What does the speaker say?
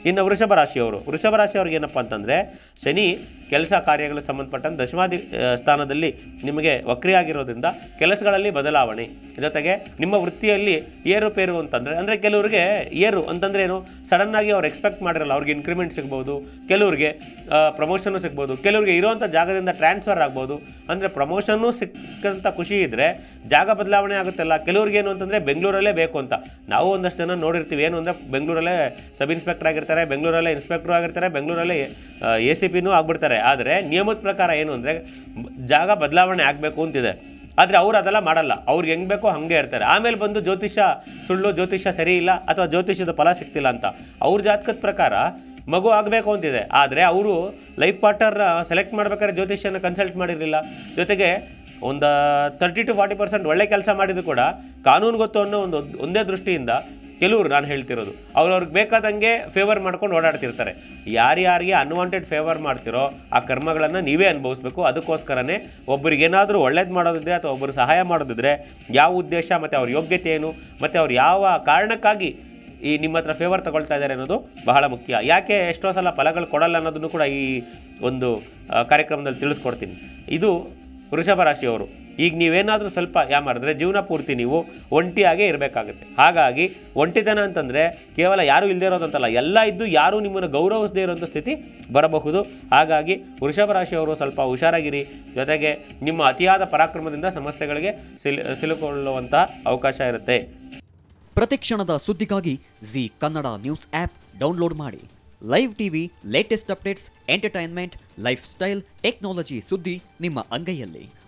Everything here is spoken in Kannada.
ಇನ್ನು ವೃಷಭ ರಾಶಿಯವರು ವೃಷಭ ರಾಶಿಯವ್ರಿಗೆ ಏನಪ್ಪ ಅಂತಂದರೆ ಶನಿ ಕೆಲಸ ಕಾರ್ಯಗಳಿಗೆ ಸಂಬಂಧಪಟ್ಟಂತೆ ದಶಮಾಧಿ ಆ, ಸ್ಥಾನದಲ್ಲಿ ನಿಮಗೆ ವಕ್ರಿಯಾಗಿರೋದ್ರಿಂದ ಕೆಲಸಗಳಲ್ಲಿ ಬದಲಾವಣೆ ಜೊತೆಗೆ ನಿಮ್ಮ ವೃತ್ತಿಯಲ್ಲಿ ಏರುಪೇರು ಅಂತಂದರೆ ಅಂದರೆ ಕೆಲವರಿಗೆ ಏರು ಅಂತಂದ್ರೆ ಏನು ಸಡನ್ನಾಗಿ ಅವ್ರು ಎಕ್ಸ್ಪೆಕ್ಟ್ ಮಾಡಿರಲ್ಲ ಅವ್ರಿಗೆ ಇನ್ಕ್ರಿಮೆಂಟ್ ಸಿಗ್ಬೋದು ಕೆಲವ್ರಿಗೆ ಪ್ರಮೋಷನ್ನು ಸಿಗ್ಬೋದು ಕೆಲವರಿಗೆ ಇರುವಂಥ ಜಾಗದಿಂದ ಟ್ರಾನ್ಸ್ಫರ್ ಆಗ್ಬೋದು ಅಂದರೆ ಪ್ರಮೋಷನ್ನು ಸಿಕ್ಕಂಥ ಖುಷಿ ಇದ್ದರೆ ಜಾಗ ಬದಲಾವಣೆ ಆಗುತ್ತಲ್ಲ ಕೆಲವ್ರಿಗೆ ಏನು ಅಂತಂದರೆ ಬೆಂಗಳೂರಲ್ಲೇ ಬೇಕು ಅಂತ ನಾವು ಒಂದಷ್ಟು ಜನ ನೋಡಿರ್ತೀವಿ ಏನು ಅಂದರೆ ಬೆಂಗಳೂರಲ್ಲೇ ಸಬ್ ಇನ್ಸ್ಪೆಕ್ಟರ್ ಆಗಿರ್ತಾರೆ ಬೆಂಗಳೂರಲ್ಲೇ ಇನ್ಸ್ಪೆಕ್ಟರ್ ಆಗಿರ್ತಾರೆ ಬೆಂಗಳೂರಲ್ಲೇ ಎ ಸಿ ಪಿನೂ ಆಗ್ಬಿಡ್ತಾರೆ ಆದರೆ ನಿಯಮದ ಪ್ರಕಾರ ಏನು ಅಂದರೆ ಜಾಗ ಬದಲಾವಣೆ ಆಗಬೇಕು ಅಂತಿದೆ ಆದರೆ ಅವ್ರು ಅದೆಲ್ಲ ಮಾಡಲ್ಲ ಅವ್ರಿಗೆ ಹೆಂಗೆ ಬೇಕೋ ಹಾಗೆ ಇರ್ತಾರೆ ಆಮೇಲೆ ಬಂದು ಜ್ಯೋತಿಷ್ಯ ಸುಳ್ಳು ಜ್ಯೋತಿಷ್ಯ ಸರಿ ಇಲ್ಲ ಅಥವಾ ಜ್ಯೋತಿಷ್ಯದ ಫಲ ಸಿಗ್ತಿಲ್ಲ ಅಂತ ಅವ್ರ ಜಾತಕದ ಪ್ರಕಾರ ಮಗು ಆಗಬೇಕು ಅಂತಿದೆ ಆದರೆ ಅವರು ಲೈಫ್ ಪಾರ್ಟ್ನರ್ ಸೆಲೆಕ್ಟ್ ಮಾಡ್ಬೇಕಾದ್ರೆ ಜ್ಯೋತಿಷ್ಯನ ಕನ್ಸಲ್ಟ್ ಮಾಡಿರಲಿಲ್ಲ ಜೊತೆಗೆ ಒಂದು ತರ್ಟಿ ಟು ಫಾರ್ಟಿ ಪರ್ಸೆಂಟ್ ಒಳ್ಳೆ ಕೆಲಸ ಮಾಡಿದ್ರು ಕೂಡ ಕಾನೂನು ಗೊತ್ತು ಅನ್ನೋ ಒಂದು ಒಂದೇ ದೃಷ್ಟಿಯಿಂದ ಕೆಲವರು ನಾನು ಹೇಳ್ತಿರೋದು ಅವ್ರವ್ರಿಗೆ ಬೇಕಾದಂಗೆ ಫೇವರ್ ಮಾಡ್ಕೊಂಡು ಓಡಾಡ್ತಿರ್ತಾರೆ ಯಾರ್ಯಾರಿಗೆ ಅನ್ವಾಂಟೆಡ್ ಫೇವರ್ ಮಾಡ್ತಿರೋ ಆ ಕರ್ಮಗಳನ್ನು ನೀವೇ ಅನುಭವಿಸ್ಬೇಕು ಅದಕ್ಕೋಸ್ಕರನೇ ಒಬ್ಬರಿಗೆ ಏನಾದರೂ ಒಳ್ಳೇದು ಮಾಡೋದಿದ್ರೆ ಅಥವಾ ಒಬ್ಬರು ಸಹಾಯ ಮಾಡೋದಿದ್ರೆ ಯಾವ ಉದ್ದೇಶ ಮತ್ತು ಅವ್ರ ಯೋಗ್ಯತೆ ಏನು ಮತ್ತು ಅವ್ರು ಯಾವ ಕಾರಣಕ್ಕಾಗಿ ಈ ನಿಮ್ಮ ಹತ್ರ ಫೇವರ್ ತಗೊಳ್ತಾ ಇದ್ದಾರೆ ಅನ್ನೋದು ಬಹಳ ಮುಖ್ಯ ಯಾಕೆ ಎಷ್ಟೋ ಸಲ ಫಲಗಳು ಕೊಡಲ್ಲ ಅನ್ನೋದನ್ನು ಕೂಡ ಈ ಒಂದು ಆ, ಕಾರ್ಯಕ್ರಮದಲ್ಲಿ ತಿಳಿಸ್ಕೊಡ್ತೀನಿ ಇದು ವೃಷಭ ರಾಶಿಯವರು ಈಗ ನೀವೇನಾದರೂ ಸ್ವಲ್ಪ ಯಾ ಮಾಡಿದ್ರೆ ಜೀವನ ಪೂರ್ತಿ ನೀವು ಒಂಟಿಯಾಗೇ ಇರಬೇಕಾಗುತ್ತೆ ಹಾಗಾಗಿ ಒಂಟಿತನ ಅಂತಂದರೆ ಕೇವಲ ಯಾರೂ ಇಲ್ಲದೆ ಇರೋದಂತಲ್ಲ ಎಲ್ಲ ಇದ್ದು ಯಾರೂ ನಿಮ್ಮನ್ನು ಗೌರವಿಸದೇ ಇರೋಂಥ ಸ್ಥಿತಿ ಬರಬಹುದು ಹಾಗಾಗಿ ವೃಷಭ ರಾಶಿಯವರು ಸ್ವಲ್ಪ ಹುಷಾರಾಗಿರಿ ಜೊತೆಗೆ ನಿಮ್ಮ ಅತಿಯಾದ ಪರಾಕ್ರಮದಿಂದ ಸಮಸ್ಯೆಗಳಿಗೆ ಸಿಲ್ ಸಿಲುಕೊಳ್ಳುವಂತಹ ಅವಕಾಶ ಇರುತ್ತೆ ಪ್ರತಿಕ್ಷಣದ ಸುದ್ದಿಗಾಗಿ Zee Kannada news app download ಮಾಡಿ live TV latest updates entertainment lifestyle technology ಸುದ್ದಿ ನಿಮ್ಮ ಅಂಗೈಯಲ್ಲಿ